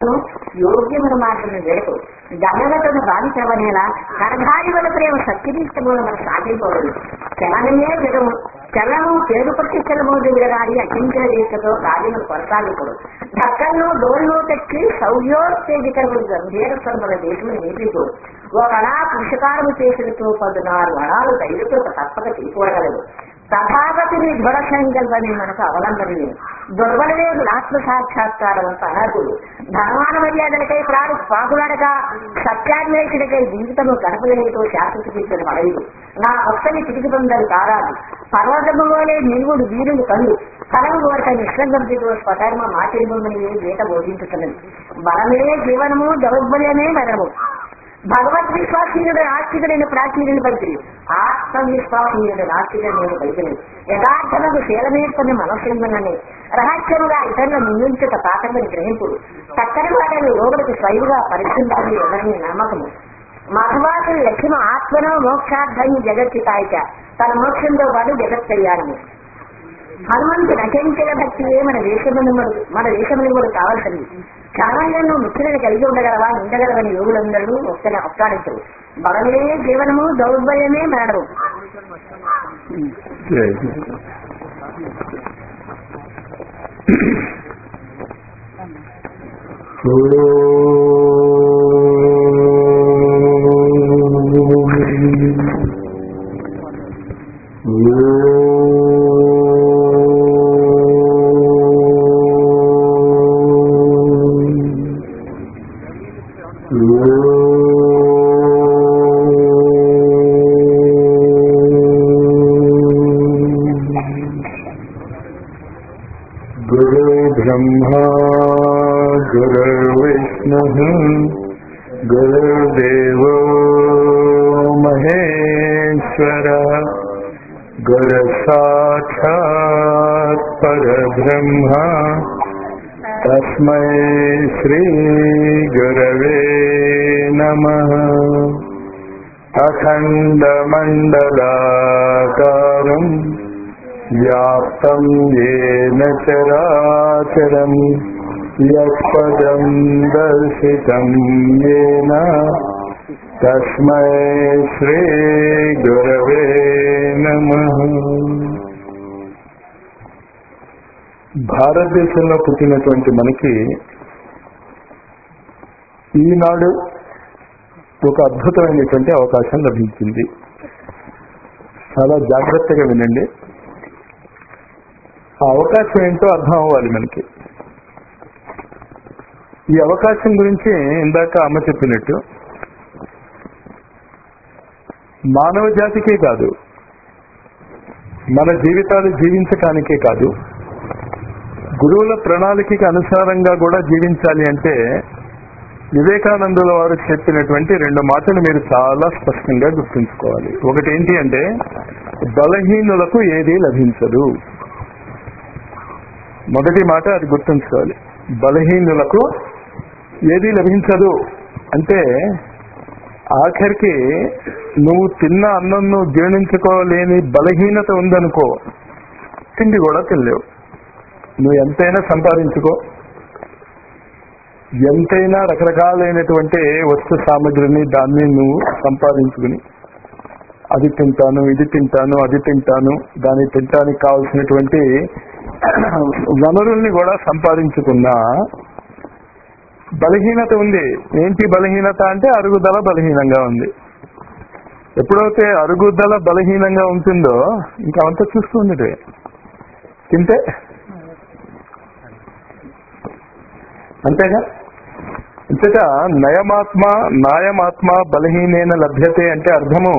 ಯೋಗ್ಯಮನ ಮಾತನ್ನು ಬೆಳೆದು ಗಮನವನ್ನು ಬಾಧಿಸವನೇಲ కరధారివల ప్రేమ సత్యదీష్టముల మన సాగిపోవడం చలనమే జగము చలనము పేరుపట్టి చలమోదు విడగాడి అచించిన దీక్షతో కార్యములు కొనసాగిపోడు ధక్కలను డోళ్ళు తెచ్చి సౌర్యోత్తేజికరములు గంభీర స్వర్మల దేశములు నేర్పితూ ఒక అణా పురుషకారము చేసినతో పదునారు అణాలు ధైర్యతో తప్పక తీసుకోగలదు తథాగతిని దృఢ సంకల్పని మనకు అవలంబనలే దుర్బలమే ఆత్మ సాక్షాత్కారం అంత అనర్హుడు ధనమాన మర్యాదలకై ప్రాడు పాకులాడక సత్యాన్వేషణకై జీవితము గడపలేనితో శాశ్వత తీర్చిన పడలేదు నా భక్తని తిరిగి పొందరు కారాదు పర్వతములోనే నిలువుడు వీరుడు కళ్ళు ఫలము కోరక నిశ్చందంతో స్వకర్మ మాటిర్మని గీత బోధించుతున్నది బలమే జీవనము దౌర్బల్యమే మరణము భగవద్ విశ్వాసీయుడు నాస్తికుడైన ప్రాచీనుని పలికిరి ఆత్మవిశ్వాసీయుడు నాస్తికుడు నేను పలికినది యథార్థలకు శీలమేర్కొని మనస్సుందనని రహస్యముగా ఇతరుల నిందించట పాఠమని గ్రహింపుడు చక్కని వాటిని లోపలికి స్వయంగా పరిశీలించని ఎవరిని నమ్మకము మధువాసుని లక్ష్యం ఆత్మనో మోక్షార్థం జగత్తితాయిక తన మోక్షంతో పాటు జగత్ కళ్యాణము హనుమంతు నశించిన భక్తియే మన దేశమును మన దేశమును కూడా కావాల్సింది క్షణంలో మిత్రులను కలిగి ఉండగలవా ఉండగలవని యోగులందరూ ఒక్కనే ఒక్కాడించరు బలమే జీవనము దౌర్బల్యమే మరణము गुरु ब्रह्मा गुरुर्विष्णुः गुरुर्देवो महेश्वरः गुरुसाक्षात् परब्रह्मा तस्मै श्रीगुरवे नमः अखण्डमण्डलाकारम् व्याप्तं येन चराचरम् यत्पदं दर्शितं येन तस्मै श्रीगुरवे नमः భారతదేశంలో పుట్టినటువంటి మనకి ఈనాడు ఒక అద్భుతమైనటువంటి అవకాశం లభించింది చాలా జాగ్రత్తగా వినండి ఆ అవకాశం ఏంటో అర్థం అవ్వాలి మనకి ఈ అవకాశం గురించి ఇందాక అమ్మ చెప్పినట్టు మానవ జాతికే కాదు మన జీవితాలు జీవించటానికే కాదు గురువుల ప్రణాళికకి అనుసారంగా కూడా జీవించాలి అంటే వివేకానందుల వారు చెప్పినటువంటి రెండు మాటలు మీరు చాలా స్పష్టంగా గుర్తుంచుకోవాలి ఒకటి ఏంటి అంటే బలహీనులకు ఏదీ లభించదు మొదటి మాట అది గుర్తుంచుకోవాలి బలహీనులకు ఏది లభించదు అంటే ఆఖరికి నువ్వు తిన్న అన్నం నువ్వు జీర్ణించుకోలేని బలహీనత ఉందనుకో తిండి కూడా తినలేవు నువ్వు ఎంతైనా సంపాదించుకో ఎంతైనా రకరకాలైనటువంటి వస్తు సామగ్రిని దాన్ని నువ్వు సంపాదించుకుని అది తింటాను ఇది తింటాను అది తింటాను దాన్ని తింటానికి కావలసినటువంటి వనరుల్ని కూడా సంపాదించుకున్నా బలహీనత ఉంది ఏంటి బలహీనత అంటే అరుగుదల బలహీనంగా ఉంది ఎప్పుడైతే అరుగుదల బలహీనంగా ఉంటుందో ఇంకా అంతా చూస్తూ ఉండేది తింటే అంతేగా అంతేగా నయమాత్మ నాయమాత్మ బలహీనైన లభ్యతే అంటే అర్థము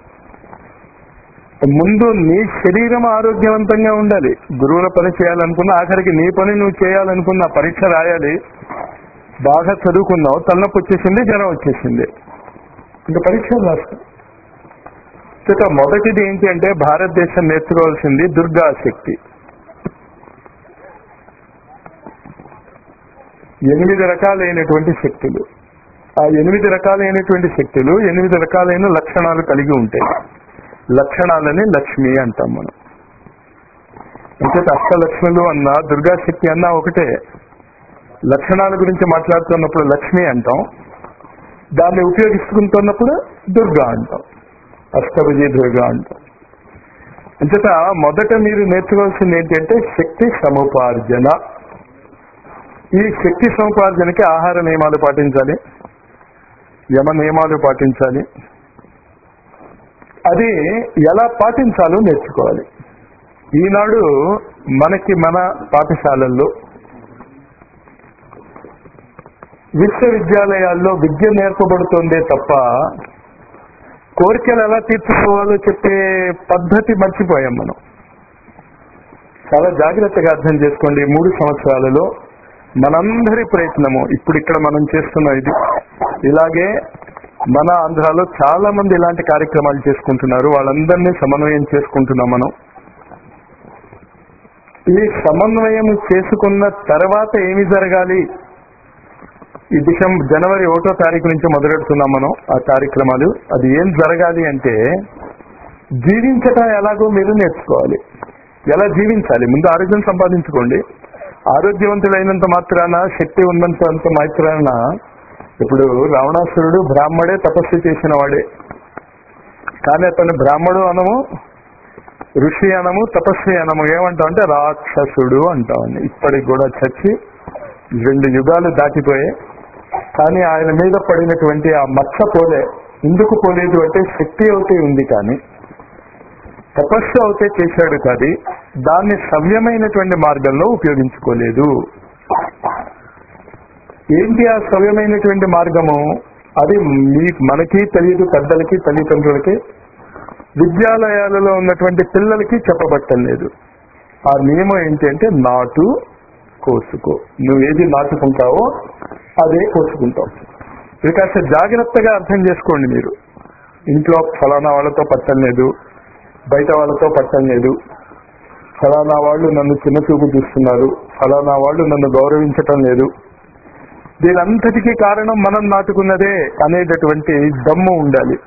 ముందు నీ శరీరం ఆరోగ్యవంతంగా ఉండాలి గురువుల పని చేయాలనుకున్న ఆఖరికి నీ పని నువ్వు చేయాలనుకున్న పరీక్ష రాయాలి బాగా చదువుకున్నావు తలనొప్పి వచ్చేసింది జ్వరం వచ్చేసింది ఇంకా పరీక్ష రాస్తా ఇక మొదటిది ఏంటి అంటే భారతదేశం నేర్చుకోవాల్సింది దుర్గా శక్తి ఎనిమిది రకాలైనటువంటి శక్తులు ఆ ఎనిమిది రకాలైనటువంటి శక్తులు ఎనిమిది రకాలైన లక్షణాలు కలిగి ఉంటాయి లక్షణాలని లక్ష్మి అంటాం మనం అంటే అష్టలక్ష్ములు అన్నా దుర్గాశక్తి అన్నా ఒకటే లక్షణాల గురించి మాట్లాడుతున్నప్పుడు లక్ష్మి అంటాం దాన్ని ఉపయోగించుకుంటున్నప్పుడు దుర్గా అంటాం అష్టభుజి దుర్గా అంటాం అంచేత మొదట మీరు నేర్చుకోవాల్సింది ఏంటంటే శక్తి సముపార్జన ఈ శక్తి సముపార్జనకి ఆహార నియమాలు పాటించాలి యమ నియమాలు పాటించాలి అది ఎలా పాటించాలో నేర్చుకోవాలి ఈనాడు మనకి మన పాఠశాలల్లో విశ్వవిద్యాలయాల్లో విద్య నేర్పబడుతోందే తప్ప కోరికలు ఎలా తీర్చుకోవాలో చెప్పే పద్ధతి మర్చిపోయాం మనం చాలా జాగ్రత్తగా అర్థం చేసుకోండి ఈ మూడు సంవత్సరాలలో మనందరి ప్రయత్నము ఇప్పుడు ఇక్కడ మనం చేస్తున్న ఇది ఇలాగే మన ఆంధ్రాలో చాలా మంది ఇలాంటి కార్యక్రమాలు చేసుకుంటున్నారు వాళ్ళందరినీ సమన్వయం చేసుకుంటున్నాం మనం ఈ సమన్వయం చేసుకున్న తర్వాత ఏమి జరగాలి ఈ డిసెంబర్ జనవరి ఒకటో తారీఖు నుంచి మొదలెడుతున్నాం మనం ఆ కార్యక్రమాలు అది ఏం జరగాలి అంటే జీవించటం ఎలాగో మీరు నేర్చుకోవాలి ఎలా జీవించాలి ముందు ఆరోగ్యం సంపాదించుకోండి ఆరోగ్యవంతుడైనంత మాత్రాన శక్తి ఉన్నంత మాత్రాన ఇప్పుడు రావణాసురుడు బ్రాహ్మడే తపస్సు చేసిన వాడే కానీ అతను బ్రాహ్మడు అనము ఋషి అనము తపస్వి అనము ఏమంటాం అంటే రాక్షసుడు అంటామని ఇప్పటికి కూడా చచ్చి రెండు యుగాలు దాటిపోయాయి కానీ ఆయన మీద పడినటువంటి ఆ మచ్చ పోలే ఎందుకు పోలేదు అంటే శక్తి అవుతే ఉంది కానీ తపస్సు అవుతే చేశాడు కాదు దాన్ని సవ్యమైనటువంటి మార్గంలో ఉపయోగించుకోలేదు ఏంటి ఆ సవ్యమైనటువంటి మార్గము అది మీ మనకి తెలియదు పెద్దలకి తల్లిదండ్రులకి విద్యాలయాలలో ఉన్నటువంటి పిల్లలకి చెప్పబట్టం లేదు ఆ నియమం ఏంటి అంటే నాటు కోసుకో నువ్వు ఏది నాటుకుంటావో అదే కోసుకుంటావు ఇది కాస్త జాగ్రత్తగా అర్థం చేసుకోండి మీరు ఇంట్లో ఫలానా వాళ్ళతో పట్టం లేదు బయట వాళ్ళతో పట్టం లేదు ఫలానా వాళ్ళు నన్ను చిన్న చూపు చూస్తున్నారు ఫలానా వాళ్ళు నన్ను గౌరవించటం లేదు దీనంతటికీ కారణం మనం నాటుకున్నదే అనేటటువంటి దమ్ము ఉండాలి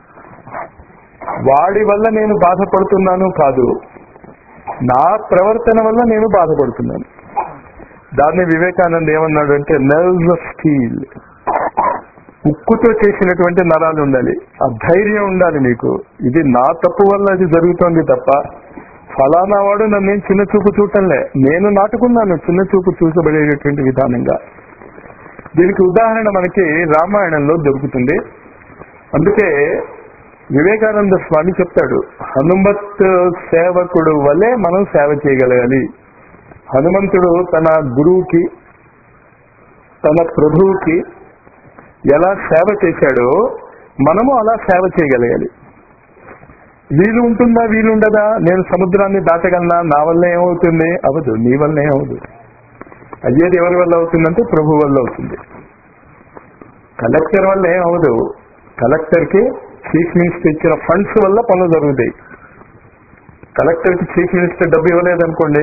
వాడి వల్ల నేను బాధపడుతున్నాను కాదు నా ప్రవర్తన వల్ల నేను బాధపడుతున్నాను దాన్ని వివేకానంద్ ఏమన్నాడు అంటే నర్వ్స్ ఆఫ్ స్టీల్ ఉక్కుతో చేసినటువంటి నరాలు ఉండాలి ఆ ధైర్యం ఉండాలి మీకు ఇది నా తప్పు వల్ల అది జరుగుతోంది తప్ప ఫలానా వాడు నన్ను ఏం చిన్న చూపు చూడటంలే నేను నాటుకున్నాను చిన్న చూపు చూసబడేటటువంటి విధానంగా దీనికి ఉదాహరణ మనకి రామాయణంలో దొరుకుతుంది అందుకే వివేకానంద స్వామి చెప్తాడు హనుమత్ సేవకుడు వలె మనం సేవ చేయగలగాలి హనుమంతుడు తన గురువుకి తన ప్రభువుకి ఎలా సేవ చేశాడో మనము అలా సేవ చేయగలగాలి వీలు ఉంటుందా వీలు ఉండదా నేను సముద్రాన్ని దాటగలనా నా వల్ల ఏమవుతుంది అవదు నీ వల్ల ఏమవుదు అయ్యేది ఎవరి వల్ల అవుతుందంటే ప్రభు వల్ల అవుతుంది కలెక్టర్ వల్ల ఏమవదు కలెక్టర్ కి చీఫ్ మినిస్టర్ ఇచ్చిన ఫండ్స్ వల్ల పనులు జరుగుతాయి కలెక్టర్ కి చీఫ్ మినిస్టర్ డబ్బు ఇవ్వలేదనుకోండి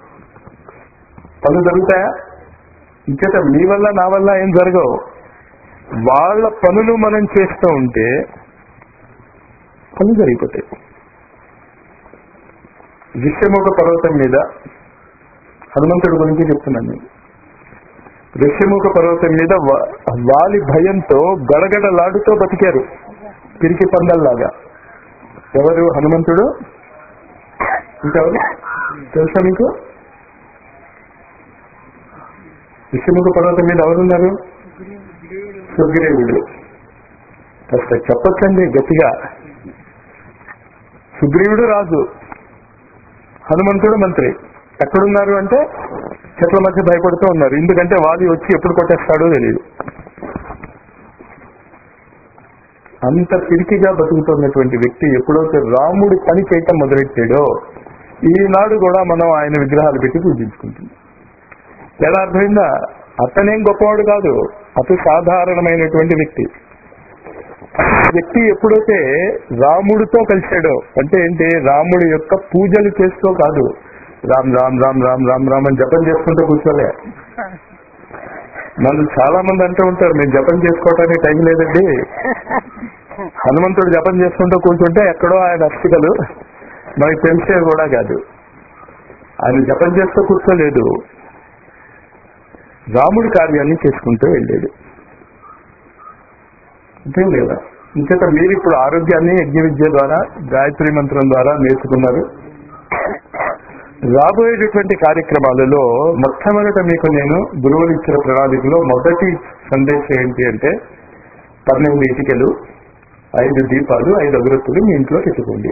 పనులు జరుగుతాయా ఇంకేత మీ వల్ల నా వల్ల ఏం జరగవు వాళ్ళ పనులు మనం చేస్తూ ఉంటే పనులు జరిగిపోతాయి విషముఖ పర్వతం మీద హనుమంతుడి గురించి చెప్తున్నాను నేను ఋషిముఖ పర్వతం మీద వా- వాలి భయంతో గడగడలాడుతూ బతికారు పిరికి పందల్లాగా ఎవరు హనుమంతుడు ఇంకెవరు తెలుసా మీకు ఋషిముఖ పర్వతం మీద ఎవరున్నారు సుగ్రీవుడు కాస్త చెప్పొచ్చండి గట్టిగా సుగ్రీవుడు రాజు హనుమంతుడు మంత్రి ఎక్కడున్నారు అంటే చెట్ల మధ్య భయపడుతూ ఉన్నారు ఎందుకంటే వాలి వచ్చి ఎప్పుడు కొట్టేస్తాడో తెలియదు అంత పిరికిగా బతుకుతున్నటువంటి వ్యక్తి ఎప్పుడైతే రాముడి పని చేయటం మొదలెట్టాడో ఈనాడు కూడా మనం ఆయన విగ్రహాలు పెట్టి పూజించుకుంటున్నాం ఎలా అర్థమైందా అతనేం గొప్పవాడు కాదు అతి సాధారణమైనటువంటి వ్యక్తి వ్యక్తి ఎప్పుడైతే రాముడితో కలిశాడో అంటే ఏంటి రాముడి యొక్క పూజలు చేస్తూ కాదు రామ్ రామ్ రామ్ రామ్ రామ్ రామ్ అని జపం చేసుకుంటూ కూర్చోలే నన్ను చాలా మంది అంటూ ఉంటారు మేము జపం చేసుకోవటానికి టైం లేదండి హనుమంతుడు జపం చేసుకుంటూ కూర్చుంటే ఎక్కడో ఆయన అస్థికలు మనకి తెలిసే కూడా కాదు ఆయన జపం చేస్తూ కూర్చోలేదు రాముడి కార్యాన్ని చేసుకుంటూ వెళ్ళాడు అంతే లేదా ఇంచేత మీరు ఇప్పుడు ఆరోగ్యాన్ని యజ్ఞ విద్య ద్వారా గాయత్రి మంత్రం ద్వారా నేర్చుకున్నారు రాబోయేటటువంటి కార్యక్రమాలలో మొట్టమొదట మీకు నేను గురువులు ఇచ్చిన ప్రణాళికలో మొదటి సందేశం ఏంటి అంటే పన్నెండు ఇటుకలు ఐదు దీపాలు ఐదు అగరత్తులు మీ ఇంట్లో పెట్టుకోండి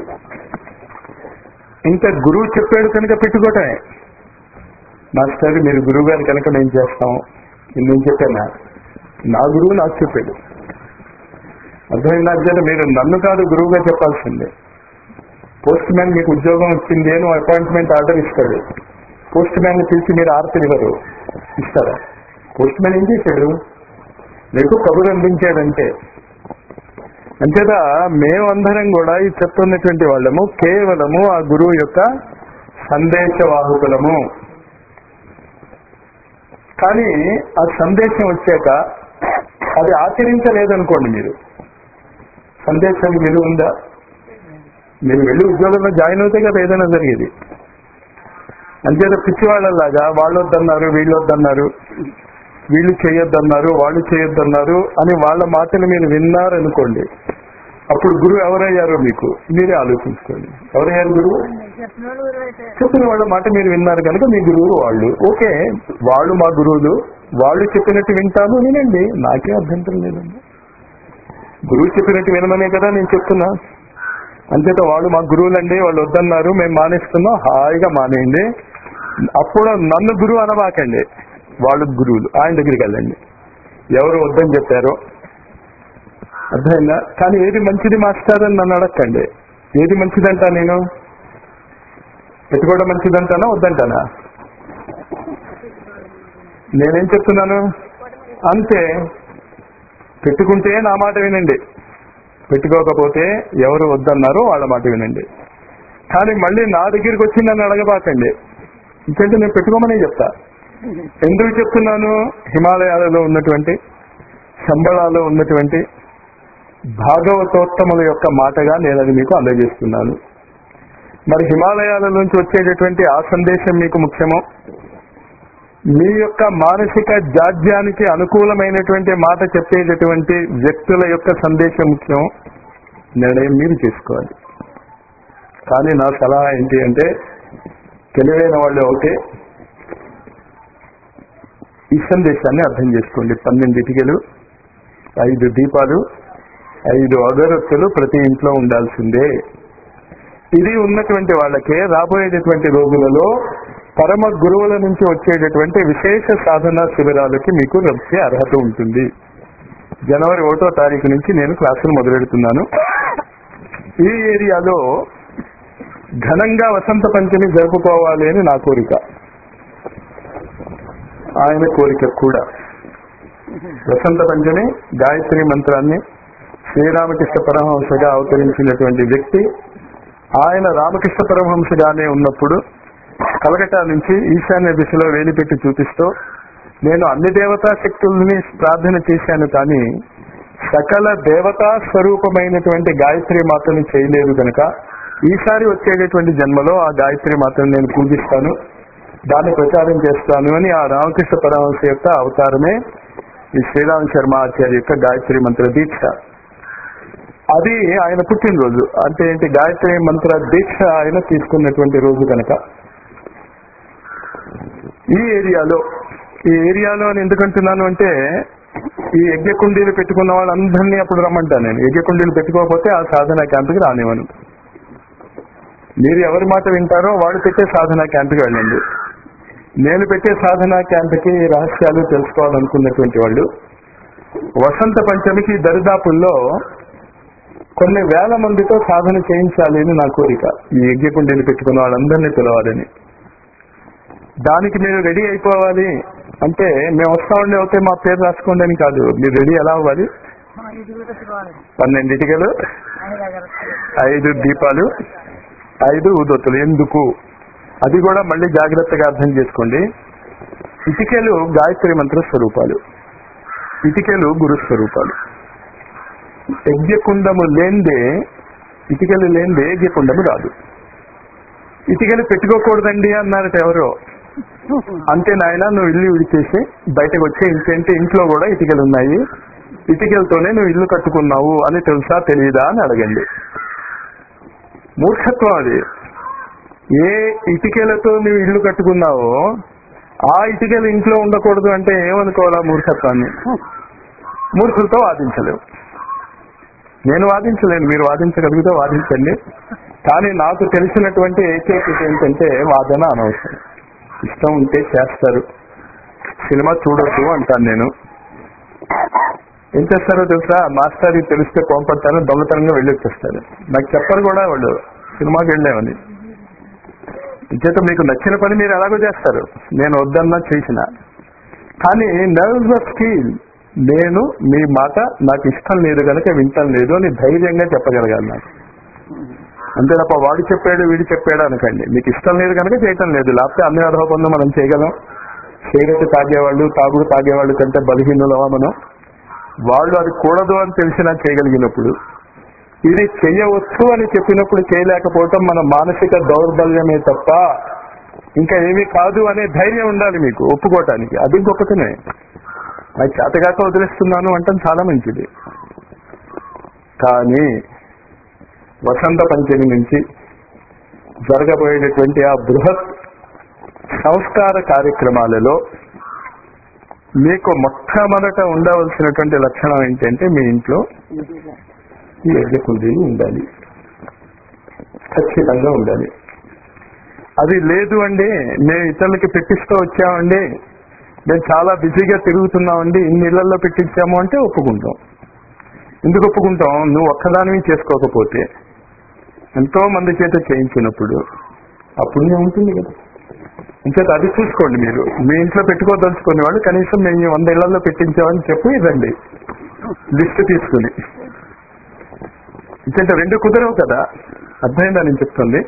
ఇంకా గురువు చెప్పాడు కనుక పెట్టుకోవటమే మాస్టర్ మీరు గురువు గారు కనుక మేము చేస్తాం నేను చెప్పానా నా గురువు నాకు చెప్పాడు అర్థమైందా అంటే మీరు నన్ను కాదు గురువుగా చెప్పాల్సిందే పోస్ట్ మ్యాన్ మీకు ఉద్యోగం వచ్చింది అని అపాయింట్మెంట్ ఆర్డర్ ఇస్తాడు పోస్ట్ మ్యాన్ పిలిచి మీరు ఆర్డర్ ఇవ్వరు ఇస్తారా పోస్ట్ మ్యాన్ ఏం చేశాడు మీకు కబురు అందించాడంటే అంచేత మేమందరం కూడా ఈ చెప్తున్నటువంటి వాళ్ళము కేవలము ఆ గురువు యొక్క సందేశవాహకులము కానీ ఆ సందేశం వచ్చాక అది ఆచరించలేదనుకోండి మీరు సందేశానికి విలువ ఉందా మీరు వెళ్ళి ఉద్యోగంలో జాయిన్ అవుతే కదా ఏదైనా జరిగేది అంతేత పిచ్చి వాళ్ళలాగా వాళ్ళు వద్దన్నారు వీళ్ళు వద్దన్నారు వీళ్ళు చేయొద్దన్నారు వాళ్ళు చేయొద్దన్నారు అని వాళ్ళ మాటలు మీరు విన్నారనుకోండి అప్పుడు గురువు ఎవరయ్యారో మీకు మీరే ఆలోచించుకోండి ఎవరయ్యారు గురువు చెప్పిన వాళ్ళ మాట మీరు విన్నారు కనుక మీ గురువు వాళ్ళు ఓకే వాళ్ళు మా గురువులు వాళ్ళు చెప్పినట్టు వింటాను వినండి నాకే అభ్యంతరం లేదండి గురువు చెప్పినట్టు వినమనే కదా నేను చెప్తున్నా అంతేత వాళ్ళు మా గురువులండి వాళ్ళు వద్దన్నారు మేము మానేస్తున్నాం హాయిగా మానేయండి అప్పుడు నన్ను గురువు అనబాకండి వాళ్ళు గురువులు ఆయన దగ్గరికి వెళ్ళండి ఎవరు వద్దని చెప్పారో అర్థమైందా కానీ ఏది మంచిది మాస్టర్ అని నన్ను అడగండి ఏది మంచిదంటా నేను పెట్టుకోవడం మంచిదంటానా వద్దంటానా నేనేం చెప్తున్నాను అంతే పెట్టుకుంటే నా మాట వినండి పెట్టుకోకపోతే ఎవరు వద్దన్నారో వాళ్ళ మాట వినండి కానీ మళ్ళీ నా దగ్గరికి వచ్చి నన్ను అడగబాకండి ఎందుకంటే నేను పెట్టుకోమనే చెప్తా ఎందుకు చెప్తున్నాను హిమాలయాలలో ఉన్నటువంటి శంబళాలో ఉన్నటువంటి భాగవతోత్తముల యొక్క మాటగా నేను అది మీకు అందజేస్తున్నాను మరి హిమాలయాల నుంచి వచ్చేటటువంటి ఆ సందేశం మీకు ముఖ్యమో మీ యొక్క మానసిక జాడ్యానికి అనుకూలమైనటువంటి మాట చెప్పేటటువంటి వ్యక్తుల యొక్క సందేశం ముఖ్యం నిర్ణయం మీరు చేసుకోవాలి కానీ నా సలహా ఏంటి అంటే తెలివైన వాళ్ళు అవుతే ఈ సందేశాన్ని అర్థం చేసుకోండి పన్నెండు ఇటుకలు ఐదు దీపాలు ఐదు అగరత్తులు ప్రతి ఇంట్లో ఉండాల్సిందే ఇది ఉన్నటువంటి వాళ్ళకే రాబోయేటటువంటి రోజులలో పరమ గురువుల నుంచి వచ్చేటటువంటి విశేష సాధన శిబిరాలకి మీకు వచ్చే అర్హత ఉంటుంది జనవరి ఒకటో తారీఖు నుంచి నేను క్లాసులు మొదలెడుతున్నాను ఈ ఏరియాలో ఘనంగా వసంత పంచమి జరుపుకోవాలి అని నా కోరిక ఆయన కోరిక కూడా వసంత పంచమి గాయత్రి మంత్రాన్ని శ్రీరామకృష్ణ పరమహంసగా అవతరించినటువంటి వ్యక్తి ఆయన రామకృష్ణ పరమహంసగానే ఉన్నప్పుడు కలకటా నుంచి ఈశాన్య దిశలో వేలిపెట్టి చూపిస్తూ నేను అన్ని దేవతా శక్తుల్ని ప్రార్థన చేశాను కానీ సకల దేవతా స్వరూపమైనటువంటి గాయత్రి మాతను చేయలేదు కనుక ఈసారి వచ్చేటటువంటి జన్మలో ఆ గాయత్రి మాతను నేను పూజిస్తాను దాన్ని ప్రచారం చేస్తాను అని ఆ రామకృష్ణ పరమహంస యొక్క అవతారమే ఈ శ్రీరామ శర్మ ఆచార్య యొక్క గాయత్రి మంత్ర దీక్ష అది ఆయన పుట్టినరోజు అంటే ఏంటి గాయత్రి మంత్ర దీక్ష ఆయన తీసుకున్నటువంటి రోజు కనుక ఈ ఏరియాలో ఈ ఏరియాలో అని ఎందుకంటున్నాను అంటే ఈ యజ్ఞ కుండీలు పెట్టుకున్న వాళ్ళందరినీ అప్పుడు రమ్మంటాను నేను యజ్ఞ కుండీలు పెట్టుకోకపోతే ఆ సాధన క్యాంపుకి రానివ్వను మీరు ఎవరి మాట వింటారో వాళ్ళు పెట్టే సాధన క్యాంపుకి వెళ్ళండి నేను పెట్టే సాధన క్యాంపుకి రహస్యాలు తెలుసుకోవాలనుకున్నటువంటి వాళ్ళు వసంత పంచమికి దరిదాపుల్లో కొన్ని వేల మందితో సాధన చేయించాలి అని నా కోరిక ఈ యజ్ఞకుండీలు పెట్టుకున్న వాళ్ళందరినీ పిలవాలని దానికి మీరు రెడీ అయిపోవాలి అంటే మేము వస్తామండి అవుతే మా పేరు రాసుకోండి అని కాదు మీరు రెడీ ఎలా అవ్వాలి పన్నెండు ఇటుకలు ఐదు దీపాలు ఐదు ఊదొత్తులు ఎందుకు అది కూడా మళ్ళీ జాగ్రత్తగా అర్థం చేసుకోండి ఇటుకలు గాయత్రి మంత్ర స్వరూపాలు ఇటుకలు గురు స్వరూపాలు యజ్ఞకుండము లేందే ఇటుకలు లేందే యజ్ఞకుండము రాదు ఇటుకలు పెట్టుకోకూడదండి అన్నారట ఎవరో అంతే నాయన నువ్వు ఇల్లు విడిచేసి బయటకు వచ్చే ఇంకేంటి ఇంట్లో కూడా ఇటుకలు ఉన్నాయి ఇటుకలతోనే నువ్వు ఇల్లు కట్టుకున్నావు అని తెలుసా తెలియదా అని అడగండి మూర్ఖత్వం అది ఏ ఇటుకలతో నువ్వు ఇల్లు కట్టుకున్నావో ఆ ఇటుకలు ఇంట్లో ఉండకూడదు అంటే ఏమనుకోవాలా మూర్ఖత్వాన్ని మూర్ఖులతో వాదించలేవు నేను వాదించలేను మీరు వాదించగలిగితే వాదించండి కానీ నాకు తెలిసినటువంటి ఏకైకత ఏంటంటే వాదన అనవసరం ఇష్టం ఉంటే చేస్తారు సినిమా చూడొద్దు అంటాను నేను ఏం చేస్తారో తెలుసా మాస్టర్ ఇది తెలిస్తే కోంపడతారు దొంగతనంగా వెళ్ళి వచ్చేస్తారు నాకు చెప్పరు కూడా వాళ్ళు సినిమాకి వెళ్ళామని చేత మీకు నచ్చిన పని మీరు ఎలాగో చేస్తారు నేను వద్దన్నా చేసిన కానీ నర్వ్స్ ఆఫ్ ఫీల్ నేను మీ మాట నాకు ఇష్టం లేదు కనుక వింటం లేదు అని ధైర్యంగా చెప్పగలగాలి నాకు అంతే తప్ప వాడు చెప్పాడు వీడు చెప్పాడు అనకండి మీకు ఇష్టం లేదు కనుక చేయటం లేదు లేకపోతే అన్ని అధోపంలో మనం చేయగలం సిగరెట్ తాగేవాళ్ళు తాగుడు తాగేవాళ్ళు కంటే బలహీనులవా మనం వాళ్ళు అది కూడదు అని తెలిసినా చేయగలిగినప్పుడు ఇది చెయ్యవచ్చు అని చెప్పినప్పుడు చేయలేకపోవటం మన మానసిక దౌర్బల్యమే తప్ప ఇంకా ఏమీ కాదు అనే ధైర్యం ఉండాలి మీకు ఒప్పుకోవటానికి అది గొప్పతనే అది చేతగాక వదిలేస్తున్నాను అంటే చాలా మంచిది కానీ వసంత పంచమి నుంచి జరగబోయేటటువంటి ఆ బృహత్ సంస్కార కార్యక్రమాలలో మీకు మొట్టమొదట ఉండవలసినటువంటి లక్షణం ఏంటంటే మీ ఇంట్లో ఈ యజ్ఞకుండీలు ఉండాలి ఖచ్చితంగా ఉండాలి అది లేదు అండి మేము ఇతరులకి పెట్టిస్తూ వచ్చామండి మేము చాలా బిజీగా తిరుగుతున్నామండి ఇన్ని ఇళ్లలో పెట్టించాము అంటే ఒప్పుకుంటాం ఎందుకు ఒప్పుకుంటాం నువ్వు ఒక్కదానివి చేసుకోకపోతే ఎంతో మంది చేత చేయించినప్పుడు ఆ పుణ్యం ఉంటుంది కదా ఇంచేత అది చూసుకోండి మీరు మీ ఇంట్లో పెట్టుకోదలుచుకునే వాళ్ళు కనీసం మేము ఈ వంద ఇళ్లలో పెట్టించామని చెప్పి ఇవ్వండి లిస్ట్ తీసుకుని ఇంకంటే రెండు కుదరవు కదా అర్థమైందా నేను చెప్తుంది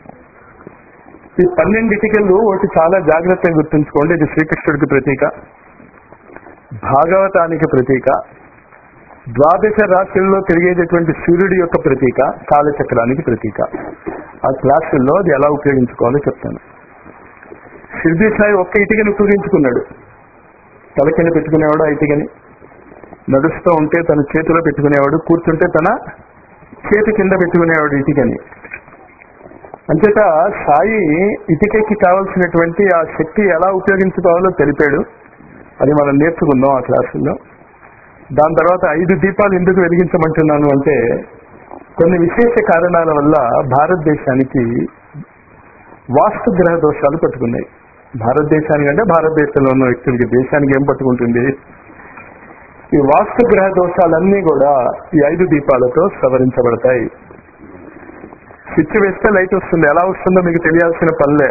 ఈ పన్నెండు ఇటికలు ఒకటి చాలా జాగ్రత్తగా గుర్తుంచుకోండి ఇది శ్రీకృష్ణుడికి ప్రతీక భాగవతానికి ప్రతీక ద్వాదశ రాశుల్లో తిరిగేటటువంటి సూర్యుడి యొక్క ప్రతీక కాలచక్రానికి ప్రతీక ఆ క్లాసుల్లో అది ఎలా ఉపయోగించుకోవాలో చెప్తాను షిర్దీ సాయి ఒక్క ఇటుకని ఉపయోగించుకున్నాడు తల కింద పెట్టుకునేవాడు ఆ ఇటుకని నడుస్తూ ఉంటే తన చేతిలో పెట్టుకునేవాడు కూర్చుంటే తన చేతి కింద పెట్టుకునేవాడు ఇటుకని అంచేత సాయి ఇటుకకి కావలసినటువంటి ఆ శక్తి ఎలా ఉపయోగించుకోవాలో తెలిపాడు అది మనం నేర్చుకుందాం ఆ క్లాసుల్లో దాని తర్వాత ఐదు దీపాలు ఎందుకు వెలిగించమంటున్నాను అంటే కొన్ని విశేష కారణాల వల్ల భారతదేశానికి వాస్తు గ్రహ దోషాలు పట్టుకున్నాయి భారతదేశానికి అంటే భారతదేశంలో ఉన్న వ్యక్తులకి దేశానికి ఏం పట్టుకుంటుంది ఈ వాస్తు గ్రహ దోషాలన్నీ కూడా ఈ ఐదు దీపాలతో సవరించబడతాయి స్విచ్ వేస్తే లైట్ వస్తుంది ఎలా వస్తుందో మీకు తెలియాల్సిన పనులే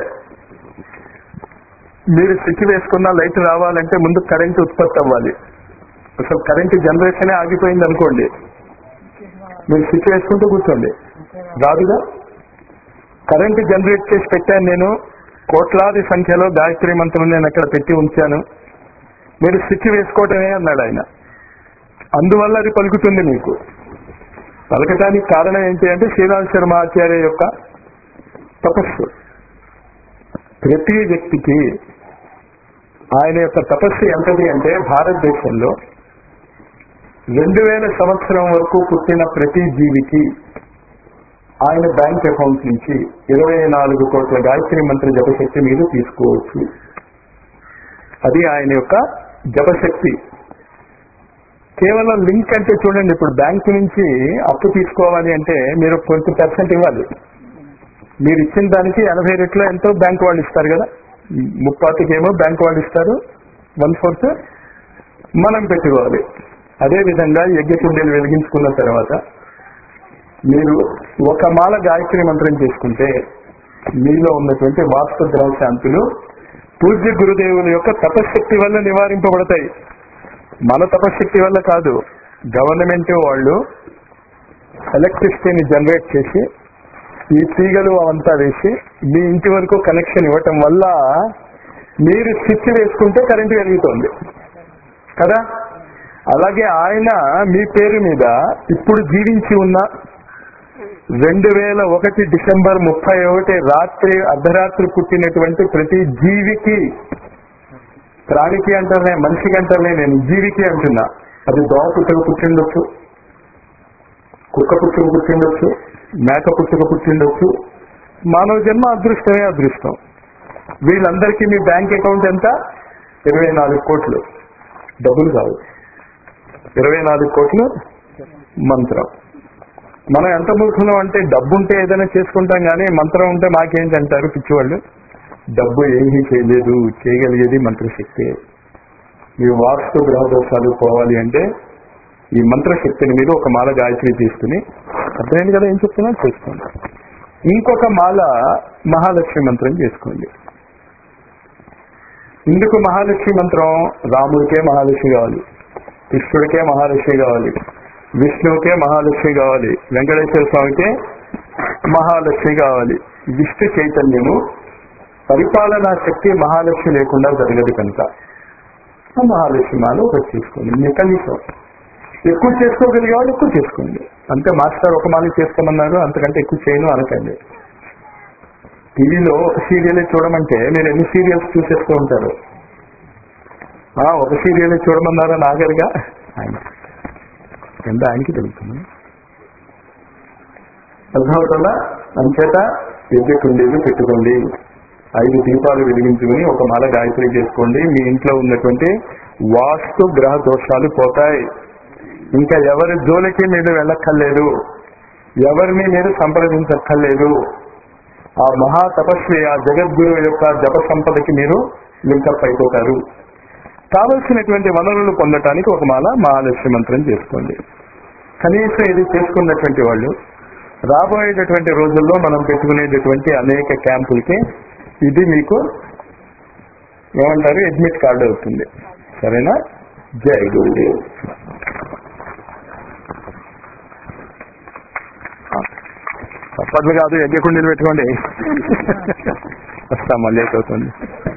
మీరు స్విచ్ వేసుకున్న లైట్ రావాలంటే ముందు కరెంట్ ఉత్పత్తి అవ్వాలి అసలు కరెంట్ జనరేషనే ఆగిపోయింది అనుకోండి మీరు స్విచ్ వేసుకుంటూ కూర్చోండి రాదుగా కరెంట్ జనరేట్ చేసి పెట్టాను నేను కోట్లాది సంఖ్యలో గాయత్రి మంత్రం నేను అక్కడ పెట్టి ఉంచాను మీరు స్విచ్ వేసుకోవటమే అన్నాడు ఆయన అందువల్ల అది పలుకుతుంది మీకు పలకటానికి కారణం ఏంటి అంటే శ్రీరామ్ శర్మ ఆచార్య యొక్క తపస్సు ప్రతి వ్యక్తికి ఆయన యొక్క తపస్సు ఎంతది అంటే భారతదేశంలో రెండు వేల సంవత్సరం వరకు పుట్టిన ప్రతి జీవికి ఆయన బ్యాంక్ అకౌంట్ నుంచి ఇరవై నాలుగు కోట్ల గాయత్రి మంత్ర జపశక్తి మీరు తీసుకోవచ్చు అది ఆయన యొక్క జపశక్తి కేవలం లింక్ అంటే చూడండి ఇప్పుడు బ్యాంక్ నుంచి అప్పు తీసుకోవాలి అంటే మీరు కొంచెం పర్సెంట్ ఇవ్వాలి మీరు ఇచ్చిన దానికి ఎనభై రెట్లో ఎంతో బ్యాంక్ వాళ్ళు ఇస్తారు కదా ముప్పాతికేమో బ్యాంక్ వాళ్ళు ఇస్తారు వన్ ఫోర్త్ మనం పెట్టుకోవాలి అదే విధంగా యజ్ఞ కుండీలు వెలిగించుకున్న తర్వాత మీరు ఒక మాల గాయత్రి మంత్రం చేసుకుంటే మీలో ఉన్నటువంటి వాస్తు గ్రహ శాంతులు పూజ్య గురుదేవుల యొక్క తపశక్తి వల్ల నివారింపబడతాయి మన తపశక్తి వల్ల కాదు గవర్నమెంట్ వాళ్ళు ఎలక్ట్రిసిటీని జనరేట్ చేసి ఈ తీగలు అవంతా వేసి మీ ఇంటి వరకు కనెక్షన్ ఇవ్వటం వల్ల మీరు స్విచ్ వేసుకుంటే కరెంటు వెలుగుతోంది కదా అలాగే ఆయన మీ పేరు మీద ఇప్పుడు జీవించి ఉన్న రెండు వేల ఒకటి డిసెంబర్ ముప్పై ఒకటి రాత్రి అర్ధరాత్రి పుట్టినటువంటి ప్రతి జీవికి ప్రాణికి అంటానే మనిషికి అంటానే నేను జీవికి అంటున్నా అది దోమ పుట్టుక పుట్టిండొచ్చు కుక్క పుట్టుక పుట్టిండొచ్చు మేక పుట్టుక పుట్టిండొచ్చు మానవ జన్మ అదృష్టమే అదృష్టం వీళ్ళందరికీ మీ బ్యాంక్ అకౌంట్ ఎంత ఇరవై నాలుగు కోట్లు డబ్బులు కాదు ఇరవై నాలుగు కోట్లు మంత్రం మనం ఎంత మూర్ఖులం అంటే డబ్బు ఉంటే ఏదైనా చేసుకుంటాం కానీ మంత్రం ఉంటే మాకేంటి అంటారు పిచ్చివాళ్ళు డబ్బు ఏమీ చేయలేదు చేయగలిగేది మంత్రశక్తి ఈ వాస్తు గ్రహ దోషాలు పోవాలి అంటే ఈ మంత్రశక్తిని మీరు ఒక మాల గాయత్రి తీసుకుని అర్థమైంది కదా ఏం చెప్తున్నా చేసుకోండి ఇంకొక మాల మహాలక్ష్మి మంత్రం చేసుకోండి ఇందుకు మహాలక్ష్మి మంత్రం రాముడికే మహాలక్ష్మి కావాలి కృష్ణుడికే మహాలక్ష్మి కావాలి విష్ణువుకే మహాలక్ష్మి కావాలి వెంకటేశ్వర స్వామికే మహాలక్ష్మి కావాలి విష్ణు చైతన్యము పరిపాలనా శక్తి మహాలక్ష్మి లేకుండా జరగదు కనుక ఆ మహాలక్ష్మి మాల ఒకటి చేసుకోండి మీ కనీసం ఎక్కువ చేసుకోగలిగే వాళ్ళు ఎక్కువ చేసుకోండి అంతే మాస్టర్ ఒక మాల చేసుకోమన్నారు అంతకంటే ఎక్కువ చేయను అనకండి టీవీలో ఒక సీరియల్ చూడమంటే మీరు ఎన్ని సీరియల్స్ చూసేస్తూ ఉంటారు ఆ, ఒక సీరియల్ చూడమన్నారా నాగరిగా ఆయన ఎంత ఆయనకి తెలుస్తుంది అర్థమవుతుందా అంచేత ఎద్దెకుండేది పెట్టుకోండి ఐదు దీపాలు వెలిగించుకుని ఒక మాల గాయత్రి చేసుకోండి మీ ఇంట్లో ఉన్నటువంటి వాస్తు గ్రహ దోషాలు పోతాయి ఇంకా ఎవరి జోలికి మీరు వెళ్ళక్కర్లేదు ఎవరిని మీరు సంప్రదించక్కర్లేదు ఆ మహా తపస్వి ఆ జగద్గురు యొక్క జప సంపదకి మీరు లింకప్ అయిపోతారు కావలసినటువంటి వనరులు పొందటానికి ఒక మాల మహాలక్ష్మి మంత్రం చేసుకోండి కనీసం ఇది చేసుకున్నటువంటి వాళ్ళు రాబోయేటటువంటి రోజుల్లో మనం పెట్టుకునేటటువంటి అనేక క్యాంపులకి ఇది మీకు ఏమంటారు అడ్మిట్ కార్డు అవుతుంది సరేనా జై గురుదేవ్ తప్పట్లు కాదు యజ్ఞకుండీలు పెట్టుకోండి వస్తాం మళ్ళీ అవుతుంది